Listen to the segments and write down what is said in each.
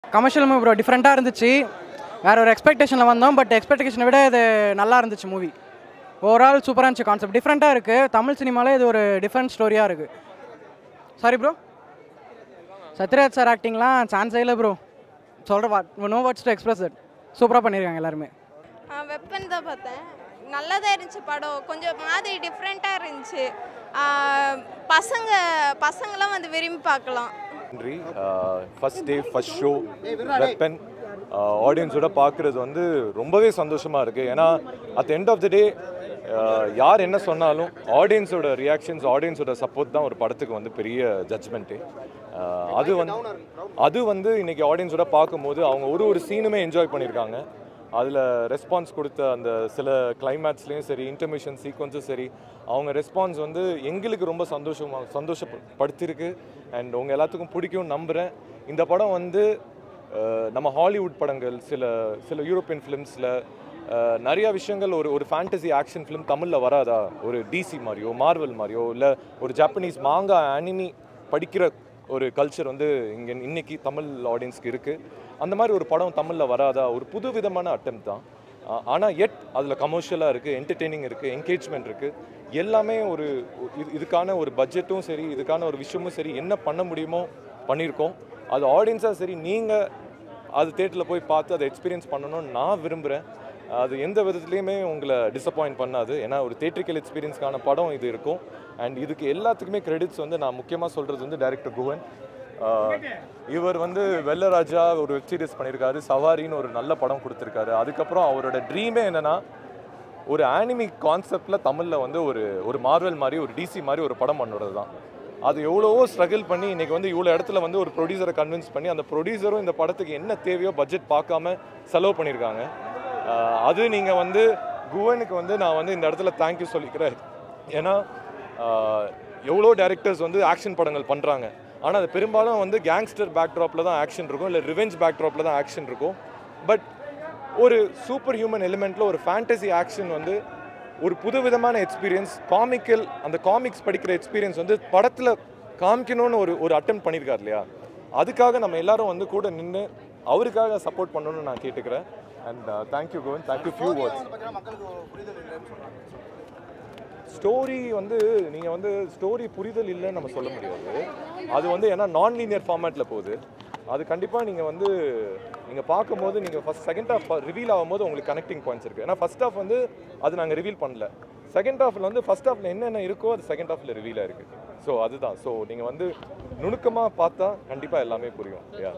commercial movie bro டிஃப்ரெண்ட்டாக இருந்துச்சு வேற ஒரு எக்ஸ்பெக்டேஷனில் வந்தோம் பட் எக்ஸ்பெக்டேஷனை விட இது நல்லா இருந்துச்சு மூவி ஓவரால் சூப்பராக இருந்துச்சு கான்செப்ட் டிஃப்ரெண்ட்டாக இருக்குது தமிழ் சினிமாவில் இது ஒரு டிஃப்ரெண்ட் ஸ்டோரியாக இருக்குது சாரி ப்ரோ சத்யராஜ் சார் ஆக்டிங்லாம் சான்ஸே இல்லை ப்ரோ சொல்கிற what no what's to express it சூப்பராக பண்ணியிருக்காங்க எல்லாருமே வெப்பன் தான் பார்த்தேன் நல்லதாக இருந்துச்சு படம் கொஞ்சம் மாதிரி டிஃப்ரெண்ட்டாக இருந்துச்சு ஆ, பசங்க பசங்களாம் வந்து விரும்பி பார்க்கலாம் நன்றி first day first show weapon ஆடியன்ஸோட பார்க்குறது வந்து ரொம்பவே சந்தோஷமாக இருக்குது ஏன்னா at end of the day யார் என்ன சொன்னாலும் ஆடியன்ஸோட ரியாக்ஷன்ஸ் ஆடியன்ஸோட சப்போர்ட் தான் ஒரு படத்துக்கு வந்து பெரிய ஜட்ஜ்மெண்ட்டு அது வந்து அது வந்து இன்னைக்கு ஆடியன்ஸோட பார்க்கும்போது அவங்க ஒரு ஒரு சீனுமே என்ஜாய் பண்ணியிருக்காங்க அதில் ரெஸ்பான்ஸ் கொடுத்த அந்த சில கிளைமேக்ஸ்லேயும் சரி இன்டர்மிஷன் சீக்வன்ஸும் சரி அவங்க ரெஸ்பான்ஸ் வந்து எங்களுக்கு ரொம்ப சந்தோஷமாக சந்தோஷப்படுத்திருக்கு அண்ட் உங்கள் எல்லாத்துக்கும் பிடிக்கும் நம்புகிறேன் இந்த படம் வந்து அஹ், நம்ம ஹாலிவுட் படங்கள் சில சில யூரோப்பியன் ஃபிலிம்ஸில் நிறைய விஷயங்கள் ஒரு ஒரு ஃபேண்டசி ஆக்ஷன் ஃபிலிம் தமிழில் வராதா ஒரு டிசி மாதிரியோ மார்வல் மாதிரியோ இல்லை ஒரு ஜாப்பனீஸ் மாங்கா அனிமி படிக்கிற ஒரு கல்ச்சர் வந்து இங்கே இன்னைக்கு தமிழ் ஆடியன்ஸ்க்கு இருக்குது அந்த மாதிரி ஒரு படம் தமிழில் வராதா ஒரு புது விதமான அட்டம் தான் ஆனால் எட் அதில் கமர்ஷியலாக இருக்குது என்டர்டெய்னிங் இருக்குது என்கேஜ்மெண்ட் இருக்குது எல்லாமே ஒரு இது இதுக்கான ஒரு பட்ஜெட்டும் சரி இதுக்கான ஒரு விஷயமும் சரி என்ன பண்ண முடியுமோ பண்ணியிருக்கோம் அது ஆடியன்ஸாக சரி நீங்கள் அது தேட்டரில் போய் பார்த்து அதை எக்ஸ்பீரியன்ஸ் பண்ணணும்னு நான் விரும்புகிறேன் அது எந்த விதத்துலையுமே உங்களை டிசப்பாயிண்ட் பண்ணாது ஏன்னா ஒரு தேட்ரிக்கல் எக்ஸ்பீரியன்ஸ்க்கான படம் இது இருக்கும் அண்ட் இதுக்கு எல்லாத்துக்குமே கிரெடிட்ஸ் வந்து நான் முக்கியமாக சொல்கிறது வந்து டைரக்டர் குவன் ஆஹ் இவர் வந்து வெள்ளராஜா ஒரு வெப் சீரிஸ் பண்ணியிருக்காரு சவாரின்னு ஒரு நல்ல படம் கொடுத்துருக்காரு அதுக்கப்புறம் அவரோட ட்ரீமே என்னன்னா ஒரு ஆனிமி கான்செப்டில் தமிழில் வந்து ஒரு ஒரு மார்வல் மாதிரி ஒரு டிசி மாதிரி ஒரு படம் பண்ணுறது தான் அது எவ்வளவோ ஸ்ட்ரகிள் பண்ணி இன்னைக்கு வந்து இவ்வளோ இடத்துல வந்து ஒரு ப்ரொடியூசரை கன்வின்ஸ் பண்ணி அந்த ப்ரொடியூசரும் இந்த படத்துக்கு என்ன தேவையோ பட்ஜெட் பார்க்காம செலவு பண்ணியிருக்காங்க ஆஹ் அது நீங்கள் வந்து குவனுக்கு வந்து நான் வந்து இந்த இடத்துல தேங்க்யூ சொல்லிக்கிறேன் ஏன்னா ஆஹ் எவ்வளோ டேரக்டர்ஸ் வந்து ஆக்ஷன் படங்கள் பண்ணுறாங்க ஆனால் அது பெரும்பாலும் வந்து கேங்ஸ்டர் பேக்ட்ராப்பில் தான் ஆக்ஷன் இருக்கும் இல்லை ரிவெஞ்ச் பேக்ட்ராப்பில் தான் ஆக்ஷன் இருக்கும் பட் ஒரு சூப்பர் ஹியூமன் எலிமெண்ட்டில் ஒரு ஃபேண்டசி ஆக்ஷன் வந்து ஒரு புதுவிதமான எக்ஸ்பீரியன்ஸ் காமிக்கல் அந்த காமிக்ஸ் படிக்கிற எக்ஸ்பீரியன்ஸ் வந்து படத்தில் காமிக்கணும்னு ஒரு ஒரு அட்டம் பண்ணியிருக்காரு இல்லையா அதுக்காக நம்ம எல்லாரும் வந்து கூட நின்று அவருக்காக சப்போர்ட் பண்ணணும்னு நான் கேட்டுக்கிறேன் அண்ட் தேங்க்யூ கோவன் தேங்க்யூ ஃபியூ வேர்ட்ஸ் ஸ்டோரி வந்து நீங்கள் வந்து ஸ்டோரி புரிதல் இல்லைன்னு நம்ம சொல்ல முடியாது அது வந்து ஏன்னா நான் லீனியர் ஃபார்மேட்டில் போகுது அது கண்டிப்பாக நீங்கள் வந்து நீங்கள் பார்க்கும்போது நீங்கள் ஃபஸ்ட் செகண்ட் ஹாஃப் ரிவீல் ஆகும்போது உங்களுக்கு கனெக்டிங் பாயிண்ட்ஸ் இருக்குது ஏன்னா ஃபஸ்ட் ஹாஃப் வந்து அது நாங்கள் ரிவீல் பண்ணல செகண்ட் ஹாஃபில் வந்து ஃபஸ்ட் ஹாஃபில் என்னென்ன இருக்கோ அது செகண்ட் ஹாஃபில் ரிவீல் ஆயிருக்கு ஸோ அதுதான் ஸோ நீங்கள் வந்து நுணுக்கமாக பார்த்தா கண்டிப்பாக எல்லாமே புரியும் யா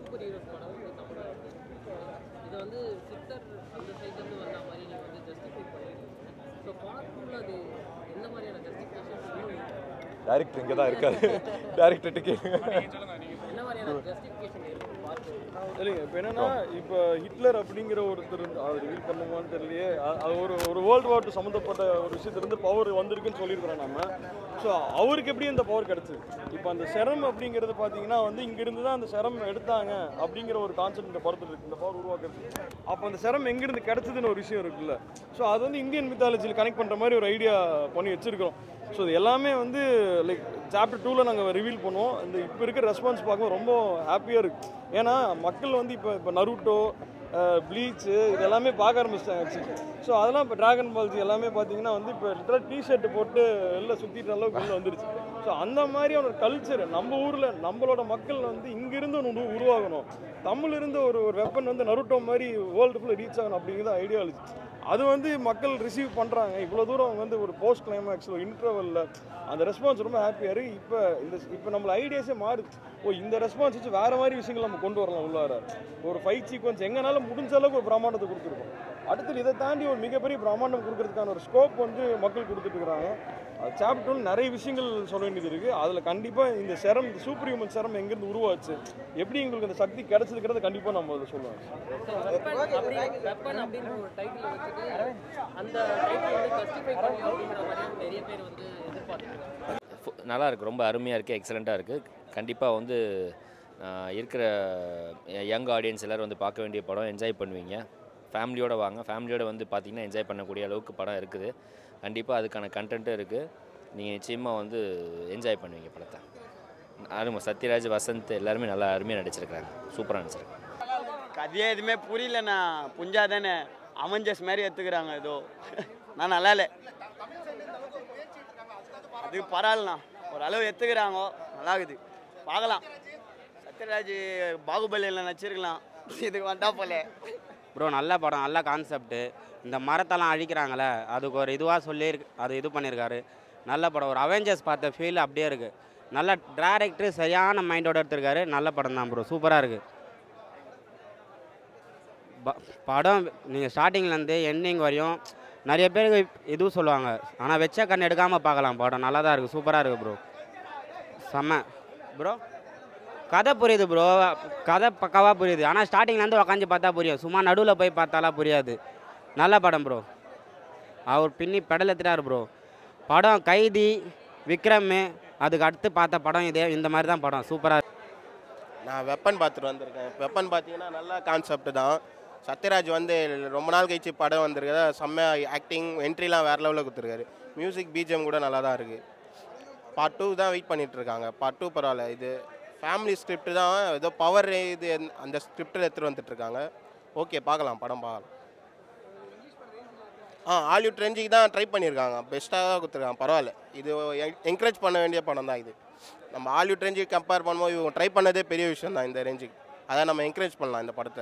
இதை வந்து சித்தர் அந்த சைட்லேருந்து வந்த மாதிரி நீங்கள் வந்து ஜஸ்டிஃபை பண்ணிருக்கீங்க ஸோ பார்ட் டூவில் அது எந்த மாதிரியான ஜஸ்டிஃபிகேஷன் டேரக்டர் இங்கே தான் இருக்காரு டேரக்டர்கிட்ட கேளுங்க என்ன மாதிரியான ஜஸ்டிஃபிகேஷன் இருக்கும் பார்ட் டூ இல்லைங்க இப்போ என்னன்னா இப்போ ஹிட்லர் அப்படிங்கிற ஒருத்தர் இருந்து- அது ரிவீல் பண்ணுமான்னு தெரியலையே அ- அது ஒரு ஒரு வேர்ல்டு வார் சம்மந்தப்பட்ட ஒரு விஷயத்துலேருந்து பவர் வந்திருக்குன்னு சொல்லியிருக்கிறோம் நம்ம ஸோ அவருக்கு எப்படி இந்த பவர் கிடச்சிது இப்போ அந்த செரம் அப்படிங்கிறது பார்த்தீங்கன்னா வந்து இங்கிருந்து தான் அந்த செரம் எடுத்தாங்க அப்படிங்கிற ஒரு கான்செப்ட் இந்த படத்தில் இருக்குது இந்த பவர் உருவாக்குறது அப்போ அந்த செரம் எங்கேருந்து கிடச்சதுன்னு ஒரு விஷயம் இருக்குல்ல ஸோ அது வந்து இந்தியன் மித்தாலஜியில் கனெக்ட் பண்ணுற மாதிரி ஒரு ஐடியா பண்ணி வச்சிருக்கிறோம் ஸோ இது எல்லாமே வந்து லைக் சாப்டர் டூவில் நாங்கள் ரிவீல் பண்ணுவோம் இந்த இப்போ இருக்கிற ரெஸ்பான்ஸ் பார்க்கும்போது ரொம்ப ஹாப்பியாக இருக்குது ஏன்னா மக்கள் வந்து இப்போ இப்போ நருட்டோ ப்ளீச்சு இது எல்லாமே பார்க்க ஆரம்பிச்சிட்டாங்க ஆக்சுவலி ஸோ அதெல்லாம் இப்போ டிராகன் பால்ஸ் எல்லாமே பார்த்தீங்கன்னா வந்து இப்போ லிட்டராக டிஷர்ட் போட்டு வெளில சுற்றிட்டு அளவுக்கு வெளில வந்துருச்சு ஸோ அந்த மாதிரியான ஒரு கல்ச்சர் நம்ம ஊரில் நம்மளோட மக்கள் வந்து இங்கிருந்து ஒன்று உரு- உருவாகணும் தமிழ் இருந்து ஒரு ஒரு வெப்பன் வந்து நருட்டோ மாதிரி வேர்ல்டு ஃபுல்லாக ரீச் ஆகணும் அப்படிங்கிறது ஐடியாலஜி அது வந்து மக்கள் ரிசீவ் பண்ணுறாங்க இவ்வளோ தூரம் அவங்க வந்து ஒரு போஸ்ட் கிளைமேக்ஸில் இன்டர்வலில் அந்த ரெஸ்பான்ஸ் ரொம்ப ஹாப்பியாக இருக்குது இப்போ இந்த இப்போ நம்மள ஐடியாஸே மாறுது ஓ இந்த ரெஸ்பான்ஸ் வச்சு வேறு மாதிரி விஷயங்கள் நம்ம கொண்டு வரலாம் உள்ளார ஒரு ஃபைட் சீக்வன்ஸ் எங்கனால முடிஞ்ச அளவுக்கு ஒரு பிரம்மாண்டத்தை கொடுத்துருக்கோம் அடுத்து இதை தாண்டி ஒரு மிகப்பெரிய பிரம்மாண்டம் கொடுக்கறதுக்கான ஒரு ஸ்கோப் வந்து மக்கள் கொடுத்துட்டு இருக்கிறாங்க அது சாப்டர் நிறைய விஷயங்கள் சொல்ல வேண்டியது இருக்குது அதில் கண்டிப்பாக இந்த செரம் இந்த சூப்பர் ஹியூமன் செரம் எங்கேருந்து உருவாச்சு எப்படி எங்களுக்கு அந்த சக்தி கிடைச்சதுங்கிறத கண்டிப்பாக நம்ம அதில் சொல்லுவோம் வெப்பன் அப்படி வெப்பன் அப்படின்ற ஒரு டைட்டில் வச்சுட்டு அந்த டைட்டில் வந்து ஜஸ்டிஃபை பண்ணி அப்படிங்கிற மாதிரி நிறைய பேர் வந்து எதிர்பார்த்துருக்காங்க ஃபு- நல்லா இருக்கு ரொம்ப அருமையாக இருக்குது எக்ஸலண்ட்டாக இருக்குது கண்டிப்பாக வந்து ஆஹ், இருக்கிற யங் ஆடியன்ஸ் எல்லோரும் வந்து பார்க்க வேண்டிய படம் என்ஜாய் பண்ணுவீங்க ஃபேமிலியோட வாங்க ஃபேமிலியோட வந்து பார்த்தீங்கன்னா என்ஜாய் பண்ணக்கூடிய அளவுக்கு படம் இருக்குது கண்டிப்பாக அதுக்கான கண்டென்ட்டும் இருக்குது நீங்கள் நிச்சயமாக வந்து என்ஜாய் பண்ணுவீங்க படத்தை அருமை சத்யராஜ் வசந்த் எல்லாருமே நல்லா அருமையாக நடிச்சிருக்காங்க சூப்பராக நடிச்சிருக்காங்க கதையே எதுவுமே புரியலண்ணா புஞ்சா தானே அவஞ்சஸ் மாதிரி எடுத்துக்கிறாங்க ஏதோ நான் நல்லா இல்லை அதுக்கு பரவாயில்லண்ணா ஓரளவு எடுத்துக்கிறாங்க நல்லா இருக்குது பார்க்கலாம் சத்யராஜ் பாகுபலியில் நடிச்சிருக்கலாம் இதுக்கு வந்தா போல ப்ரோ நல்ல படம் நல்ல கான்செப்ட்டு இந்த மரத்தெல்லாம் அழிக்கிறாங்களே அதுக்கு ஒரு இதுவாக சொல்லி அது இது பண்ணியிருக்காரு நல்ல படம் ஒரு அவெஞ்சர்ஸ் பார்த்த ஃபீல் அப்படியே இருக்குது நல்ல டேரக்டர் சரியான மைண்டோட எடுத்திருக்காரு நல்ல படம் தான் ப்ரோ சூப்பராக இருக்குது படம் நீங்கள் ஸ்டார்டிங்லேருந்து எண்டிங் வரையும் நிறைய பேருக்கு இதுவும் சொல்லுவாங்க ஆனால் வெச்ச கண் எடுக்காமல் பார்க்கலாம் படம் நல்லா தான் இருக்குது சூப்பராக இருக்குது ப்ரோ செம்ம ப்ரோ கதை புரியுது ப்ரோ கதை பக்காவாக புரியுது ஆனால் ஸ்டார்டிங்லேருந்து உக்காந்து பார்த்தா புரியும் சும்மா நடுவில் போய் பார்த்தாலாம் புரியாது நல்ல படம் ப்ரோ அவர் பின்னி பெடல் எடுத்துட்டார் ப்ரோ படம் கைதி விக்ரம் அதுக்கு அடுத்து பார்த்த படம் இதே இந்த மாதிரி தான் படம் சூப்பராக நான் வெப்பன் பார்த்துட்டு வந்திருக்கேன் வெப்பன் பார்த்தீங்கன்னா நல்ல கான்செப்ட் தான் சத்யராஜ் வந்து ரொம்ப நாள் கழிச்சு படம் வந்திருக்கா செம்மையாக ஆக்டிங் என்ட்ரிலாம் வேறு லெவலில் கொடுத்துருக்காரு மியூசிக் பிஜிஎம் கூட நல்லா தான் இருக்குது பார்ட் டூ தான் வெயிட் பண்ணிட்டு இருக்காங்க பார்ட் டூ பரவாயில்ல இது ஃபேமிலி ஸ்கிரிப்ட் தான் ஏதோ பவர் இது அந்த ஸ்கிரிப்டில் எடுத்துகிட்டு வந்துட்டு இருக்காங்க ஓகே பார்க்கலாம் படம் பார்க்கலாம் ஆ ஹாலிவுட் ரேஞ்சுக்கு தான் ட்ரை பண்ணியிருக்காங்க பெஸ்ட்டாக தான் கொடுத்துருக்காங்க பரவாயில்ல இது என்கரேஜ் பண்ண வேண்டிய படம் தான் இது நம்ம ஹாலிவுட் ரேஞ்சுக்கு கம்பேர் பண்ணும்போது இவங்க ட்ரை பண்ணதே பெரிய விஷயம் தான் இந்த ரேஞ்சுக்கு அதை நம்ம என்கரேஜ் பண்ணலாம் இந்த படத்தை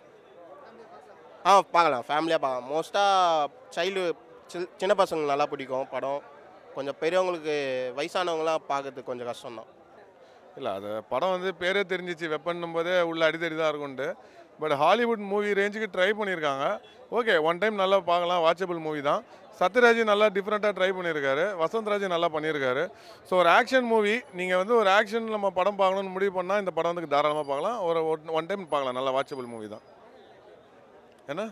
ஆ பார்க்கலாம் ஃபேமிலியாக பார்க்கலாம் மோஸ்ட்டாக சைல்டு சின்ன பசங்களுக்கு நல்லா பிடிக்கும் படம் கொஞ்சம் பெரியவங்களுக்கு வயசானவங்களாம் பார்க்கறதுக்கு கொஞ்சம் கஷ்டம் தான் இல்லை அது படம் வந்து பேரே தெரிஞ்சிச்சு வெப்பன் போதே உள்ள அடித்தடி தான் இருக்கும்ட்டு பட் ஹாலிவுட் மூவி ரேஞ்சுக்கு ட்ரை பண்ணியிருக்காங்க ஓகே ஒன் டைம் நல்லா பார்க்கலாம் வாட்சபிள் மூவி தான் சத்யராஜ் நல்லா டிஃப்ரெண்ட்டாக ட்ரை பண்ணியிருக்காரு வசந்த்ராஜ் நல்லா பண்ணியிருக்காரு ஸோ ஒரு ஆக்ஷன் மூவி நீங்கள் வந்து ஒரு ஆக்ஷன் நம்ம படம் பார்க்கணும்னு முடிவு பண்ணால் இந்த படம் வந்து தாராளமாக பார்க்கலாம் ஒரு ஒன் டைம் பார்க்கலாம் நல்லா வாட்சபிள் மூவி தான் என்ன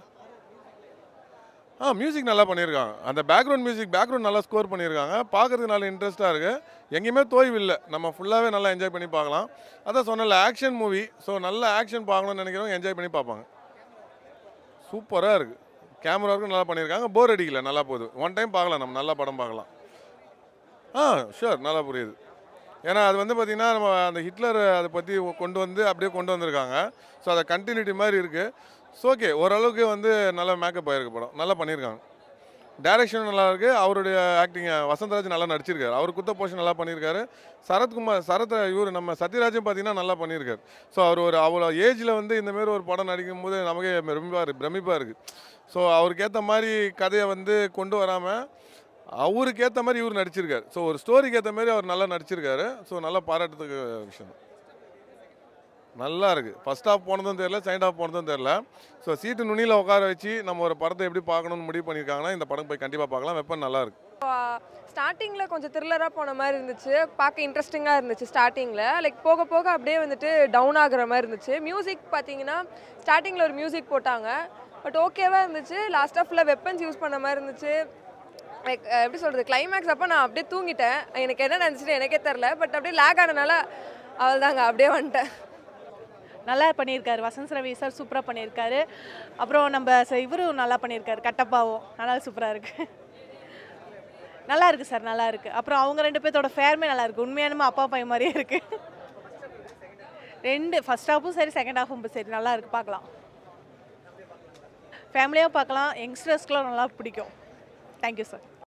ஆ மியூசிக் நல்லா பண்ணியிருக்காங்க அந்த பேக்ரவுண்ட் மியூசிக் பேக்ரவுண்ட் நல்லா ஸ்கோர் பண்ணியிருக்காங்க பார்க்குறதுக்கு நல்ல இன்ட்ரெஸ்ட்டாக இருக்குது எங்கேயுமே தோய்வு இல்லை நம்ம ஃபுல்லாகவே நல்லா என்ஜாய் பண்ணி பார்க்கலாம் அதான் சொன்னல ஆக்ஷன் மூவி ஸோ நல்ல ஆக்ஷன் பார்க்கணும்னு நினைக்கிறவங்க என்ஜாய் பண்ணி பார்ப்பாங்க சூப்பராக இருக்குது கேமரா ஒர்க்கும் நல்லா பண்ணியிருக்காங்க போர் அடிக்கல நல்லா போகுது ஒன் டைம் பார்க்கலாம் நம்ம நல்லா படம் பார்க்கலாம் ஆ ஷூர் நல்லா புரியுது ஏன்னா அது வந்து பார்த்திங்கன்னா நம்ம அந்த ஹிட்லர் அதை பற்றி கொண்டு வந்து அப்படியே கொண்டு வந்திருக்காங்க ஸோ அதை கண்டினியூட்டி மாதிரி இருக்குது ஸோ ஓகே ஓரளவுக்கு வந்து நல்லா மேக்கப் ஆகிருக்கு படம் நல்லா பண்ணியிருக்காங்க டைரக்ஷன் நல்லா இருக்கு அவருடைய ஆக்டிங் வசந்தராஜ் நல்லா நடிச்சிருக்காரு அவர் குத்த போர்ஷன் நல்லா பண்ணியிருக்காரு சரத்குமார் சரத் இவர் நம்ம சத்யராஜும் பார்த்தீங்கன்னா நல்லா பண்ணியிருக்காரு ஸோ அவர் ஒரு அவ்வளோ ஏஜில் வந்து இந்த மாதிரி ஒரு படம் நடிக்கும் போது நமக்கே பிரமிப்பாக இருக்கு பிரமிப்பாக இருக்குது ஸோ அவருக்கு ஏற்ற மாதிரி கதையை வந்து கொண்டு வராமல் அவருக்கு ஏற்ற மாதிரி இவர் நடிச்சிருக்காரு ஸோ ஒரு ஸ்டோரிக்கு ஏற்ற மாதிரி அவர் நல்லா நடிச்சிருக்காரு ஸோ நல்லா பாராட்டுறதுக்கு விஷயம் நல்லா இருக்கு ஃபர்ஸ்ட் ஹாஃப் போனதும் தெரியல செகண்ட் ஹாஃப் போனதும் தெரியல ஸோ சீட்டு நுனியில் உட்கார வச்சு நம்ம ஒரு படத்தை எப்படி பார்க்கணும்னு முடிவு பண்ணியிருக்காங்கன்னா இந்த படம் போய் கண்டிப்பாக பார்க்கலாம் வெப்பன் நல்லா இருக்கு ஸ்டார்டிங்கில் கொஞ்சம் த்ரில்லராக போன மாதிரி இருந்துச்சு பார்க்க இன்ட்ரெஸ்டிங்காக இருந்துச்சு ஸ்டார்டிங்கில் லைக் போக போக அப்படியே வந்துட்டு டவுன் ஆகுற மாதிரி இருந்துச்சு மியூசிக் பார்த்தீங்கன்னா ஸ்டார்டிங்கில் ஒரு மியூசிக் போட்டாங்க பட் ஓகேவாக இருந்துச்சு லாஸ்ட்டாக ஃபுல்லாக வெப்பன்ஸ் யூஸ் பண்ண மாதிரி இருந்துச்சு லைக் எப்படி சொல்கிறது கிளைமேக்ஸ் அப்போ நான் அப்படியே தூங்கிட்டேன் எனக்கு என்ன நினச்சிட்டு எனக்கே தெரில பட் அப்படியே லேக் ஆனனால அவள் தாங்க அப்படியே வந்துட்டேன் நல்லா பண்ணியிருக்காரு வசந்த் ரவி சார் சூப்பராக பண்ணியிருக்காரு அப்புறம் நம்ம ச- இவரும் நல்லா பண்ணியிருக்காரு கட்டப்பாவும் நல்லா சூப்பராக இருக்கு நல்லா இருக்கு சார் நல்லா இருக்கு அப்புறம் அவங்க ரெண்டு பேர்த்தோட ஃபேருமே நல்லா இருக்கு உண்மையானுமே அப்பா பையன் மாதிரியே இருக்கு ரெண்டு ஃபர்ஸ்ட் ஹாஃபும் சரி செகண்ட் ஹாஃபும் சரி நல்லா இருக்கு பார்க்கலாம் ஃபேமிலியாக பார்க்கலாம் யங்ஸ்டர்ஸ்க்குலாம் நல்லா பிடிக்கும் தேங்க்யூ சார்